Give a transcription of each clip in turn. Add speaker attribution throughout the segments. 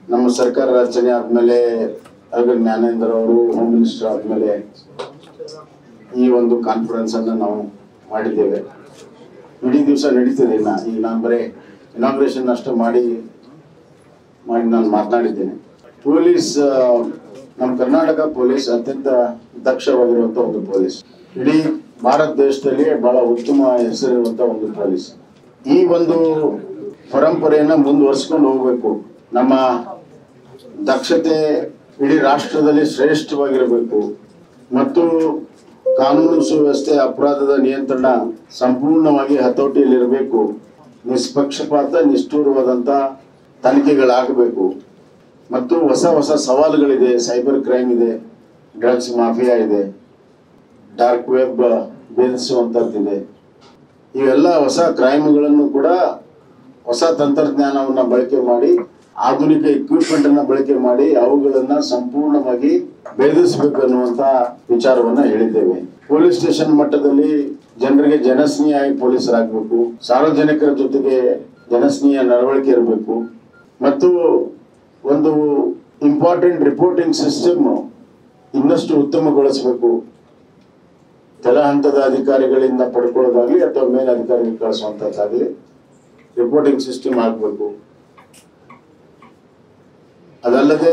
Speaker 1: ನಮ್ಮ ಸರ್ಕಾರ ರಚನೆ ಆದ್ಮೇಲೆ ಅಗ ಜ್ಞಾನೇಂದ್ರ ಅವರು ಹೋಮ್ ಮಿನಿಸ್ಟರ್ ಆದ್ಮೇಲೆ ಈ ಒಂದು ಕಾನ್ಫರೆನ್ಸ್ ಅನ್ನ ನಾವು ಮಾಡಿದ್ದೇವೆ ಇಡೀ ದಿವಸ ನಡೀತದೆ ಇನ್ನ ಈಗ ನಾನು ಬರೀ ಇನಾಗ್ರೇಷನ್ ಅಷ್ಟು ಮಾಡಿ ಮಾಡಿ ನಾನು ಮಾತನಾಡಿದ್ದೇನೆ ಪೊಲೀಸ್ ಆ, ನಮ್ಮ ಕರ್ನಾಟಕ ಪೊಲೀಸ್ ಅತ್ಯಂತ ದಕ್ಷವಾಗಿರುವಂತ ಒಂದು ಪೊಲೀಸ್ ಇಡೀ ಭಾರತ ದೇಶದಲ್ಲಿ ಬಹಳ ಉತ್ತಮ ಹೆಸರಿರುವಂತ ಒಂದು ಪೊಲೀಸ್ ಈ ಒಂದು ಪರಂಪರೆಯನ್ನ ಮುಂದುವರಿಸ್ಕೊಂಡು ಹೋಗ್ಬೇಕು ನಮ್ಮ ದಕ್ಷತೆ ಇಡೀ ರಾಷ್ಟ್ರದಲ್ಲಿ ಶ್ರೇಷ್ಠವಾಗಿರಬೇಕು ಮತ್ತು ಕಾನೂನು ಸುವ್ಯವಸ್ಥೆ ಅಪರಾಧದ ನಿಯಂತ್ರಣ ಸಂಪೂರ್ಣವಾಗಿ ಹತೋಟಿಯಲ್ಲಿರಬೇಕು ನಿಷ್ಪಕ್ಷಪಾತ ನಿಷ್ಠೂರವಾದಂತ ತನಿಖೆಗಳಾಗಬೇಕು ಮತ್ತು ಹೊಸ ಹೊಸ ಸವಾಲುಗಳಿದೆ ಸೈಬರ್ ಕ್ರೈಮ್ ಇದೆ ಡ್ರಗ್ಸ್ ಮಾಫಿಯಾ ಇದೆ ಡಾರ್ಕ್ ವೆಬ್ ಭೇದಿಸುವಂತದ್ದಿದೆ ಇವೆಲ್ಲ ಹೊಸ ಕ್ರೈಮ್ಗಳನ್ನು ಕೂಡ ಹೊಸ ತಂತ್ರಜ್ಞಾನವನ್ನ ಬಳಕೆ ಮಾಡಿ ಆಧುನಿಕ ಇಕ್ವಿಪ್ಮೆಂಟ್ ಅನ್ನ ಬಳಕೆ ಮಾಡಿ ಅವುಗಳನ್ನ ಸಂಪೂರ್ಣವಾಗಿ ಭೇದಿಸಬೇಕು ಅನ್ನುವಂತ ವಿಚಾರವನ್ನ ಹೇಳಿದ್ದೇವೆ ಪೊಲೀಸ್ ಸ್ಟೇಷನ್ ಮಟ್ಟದಲ್ಲಿ ಜನರಿಗೆ ಜನಸ್ನೇಹಿಯಾಗಿ ಪೊಲೀಸರಾಗಬೇಕು ಸಾರ್ವಜನಿಕರ ಜೊತೆಗೆ ಜನಸ್ನೇಹಿಯ ನಡವಳಿಕೆ ಇರಬೇಕು ಮತ್ತು ಒಂದು ಇಂಪಾರ್ಟೆಂಟ್ ರಿಪೋರ್ಟಿಂಗ್ ಸಿಸ್ಟಮ್ ಇನ್ನಷ್ಟು ಉತ್ತಮಗೊಳಿಸಬೇಕು ಕೆಲ ಹಂತದ ಅಧಿಕಾರಿಗಳಿಂದ ಪಡ್ಕೊಳ್ಳೋದಾಗ್ಲಿ ಅಥವಾ ಮೇಲ್ ಅಧಿಕಾರಿಗೆ ಕಳಿಸುವಂತದ್ದಾಗ್ಲಿ ರಿಪೋರ್ಟಿಂಗ್ ಸಿಸ್ಟಮ್ ಆಗಬೇಕು ಅದಲ್ಲದೆ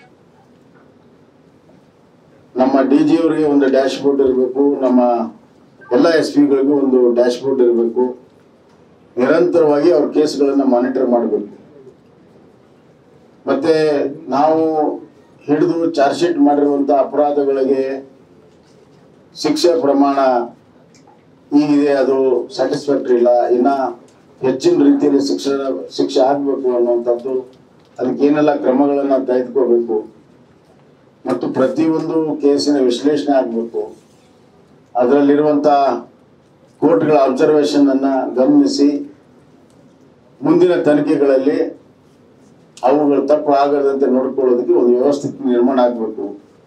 Speaker 1: ನಮ್ಮ ಡಿ ಜಿ ಅವರಿಗೆ ಒಂದು ಡ್ಯಾಶ್ ಬೋರ್ಡ್ ಇರಬೇಕು ನಮ್ಮ ಎಲ್ಲ ಎಸ್ ಪಿಗಳಿಗೂ ಒಂದು ಡ್ಯಾಶ್ ಬೋರ್ಡ್ ಇರಬೇಕು ನಿರಂತರವಾಗಿ ಅವ್ರ ಕೇಸ್ಗಳನ್ನ ಮಾನಿಟರ್ ಮಾಡಬೇಕು ಮತ್ತೆ ನಾವು ಹಿಡಿದು ಚಾರ್ಜ್ ಶೀಟ್ ಮಾಡಿರುವಂತ ಅಪರಾಧಗಳಿಗೆ ಶಿಕ್ಷೆ ಪ್ರಮಾಣ ಈಗಿದೆ ಅದು ಸ್ಯಾಟಿಸ್ಫ್ಯಾಕ್ಟರಿ ಇಲ್ಲ ಇನ್ನ ಹೆಚ್ಚಿನ ರೀತಿಯಲ್ಲಿ ಶಿಕ್ಷಣ ಶಿಕ್ಷೆ ಆಗ್ಬೇಕು ಅನ್ನುವಂಥದ್ದು ಅದಕ್ಕೆ ಏನೆಲ್ಲ ಕ್ರಮಗಳನ್ನ ತೆಗೆದುಕೋಬೇಕು ಮತ್ತು ಪ್ರತಿಯೊಂದು ಕೇಸಿನ ವಿಶ್ಲೇಷಣೆ ಆಗಬೇಕು ಅದರಲ್ಲಿರುವಂತ ಕೋರ್ಟ್ಗಳ ಅಬ್ಸರ್ವೇಷನ್ ಅನ್ನ ಗಮನಿಸಿ ಮುಂದಿನ ತನಿಖೆಗಳಲ್ಲಿ ಅವುಗಳು ತಪ್ಪು ಆಗದಂತೆ ನೋಡ್ಕೊಳ್ಳೋದಕ್ಕೆ ಒಂದು ವ್ಯವಸ್ಥಿತ ನಿರ್ಮಾಣ ಆಗಬೇಕು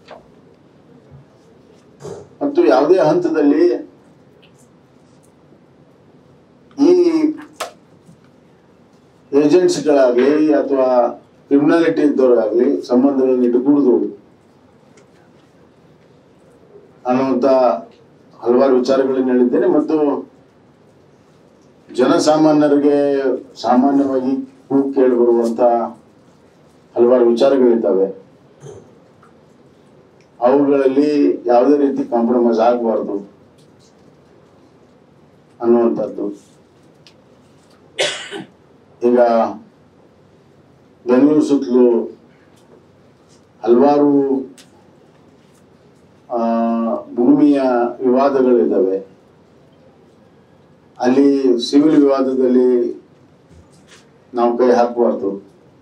Speaker 1: ಮತ್ತು ಯಾವುದೇ ಹಂತದಲ್ಲಿ ಈ ಏಜೆಂಟ್ಸ್ಗಳಾಗ್ಲಿ ಅಥವಾ ಕ್ರಿಮಿನಾಲಿಟಿ ಇದ್ದವರಾಗ್ಲಿ ಸಂಬಂಧಗಳನ್ನು ಇಟ್ಕೂಡುದು ಅನ್ನುವಂತ ಹಲವಾರು ವಿಚಾರಗಳನ್ನು ಹೇಳಿದ್ದೇನೆ ಮತ್ತು ಜನಸಾಮಾನ್ಯರಿಗೆ ಸಾಮಾನ್ಯವಾಗಿ ಕೂಗು ಕೇಳಿ ಬರುವಂತ ಹಲವಾರು ವಿಚಾರಗಳಿದ್ದಾವೆ ಅವುಗಳಲ್ಲಿ ಯಾವುದೇ ರೀತಿ ಕಾಂಪ್ರಮೈಸ್ ಆಗಬಾರ್ದು ಅನ್ನುವಂಥದ್ದು ಈಗ ಬೆಂಗಳೂರು ಸುತ್ತಲೂ ಹಲವಾರು ಆ, ಭೂಮಿಯ ವಿವಾದಗಳಿದ್ದಾವೆ ಅಲ್ಲಿ ಸಿವಿಲ್ ವಿವಾದದಲ್ಲಿ ನಾವು ಕೈ ಹಾಕಬಾರ್ದು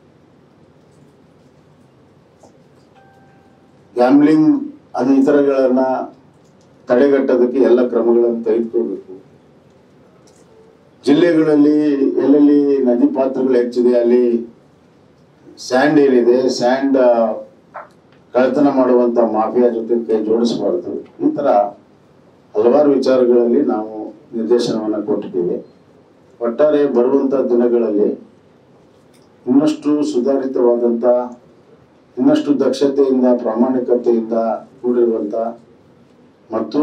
Speaker 1: ಗ್ಯಾಮ್ಲಿಂಗ್ ಅದು ಇತರಗಳನ್ನ ತಡೆಗಟ್ಟೋದಕ್ಕೆ ಎಲ್ಲ ಕ್ರಮಗಳನ್ನು ತೆಗೆದುಕೋಬೇಕು ಜಿಲ್ಲೆಗಳಲ್ಲಿ ಎಲ್ಲೆಲ್ಲಿ ನದಿ ಪಾತ್ರಗಳು ಹೆಚ್ಚಿದೆ ಅಲ್ಲಿ ಸ್ಯಾಂಡ್ ಏನಿದೆ ಸ್ಯಾಂಡ್ ಕಳ್ಳತನ ಮಾಡುವಂತ ಮಾಫಿಯಾ ಜೊತೆ ಕೈ ಜೋಡಿಸಬಾರ್ದು ಈ ತರ ಹಲವಾರು ವಿಚಾರಗಳಲ್ಲಿ ನಾವು ನಿರ್ದೇಶನವನ್ನು ಕೊಟ್ಟಿದ್ದೇವೆ ಒಟ್ಟಾರೆ ಬರುವಂತ ದಿನಗಳಲ್ಲಿ ಇನ್ನಷ್ಟು ಸುಧಾರಿತವಾದಂತ ಇನ್ನಷ್ಟು ದಕ್ಷತೆಯಿಂದ ಪ್ರಾಮಾಣಿಕತೆಯಿಂದ ಕೂಡಿರುವಂತ ಮತ್ತು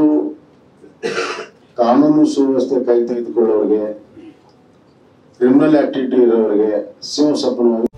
Speaker 1: ಕಾನೂನು ಸುವ್ಯವಸ್ಥೆ ಕೈ ತೆಗೆದುಕೊಳ್ಳೋರಿಗೆ ಕ್ರಿಮಿನಲ್ ಆಕ್ಟಿವಿಟಿ ಇರೋರಿಗೆ ಸಿಂಹ ಸಪನವಾಗಿ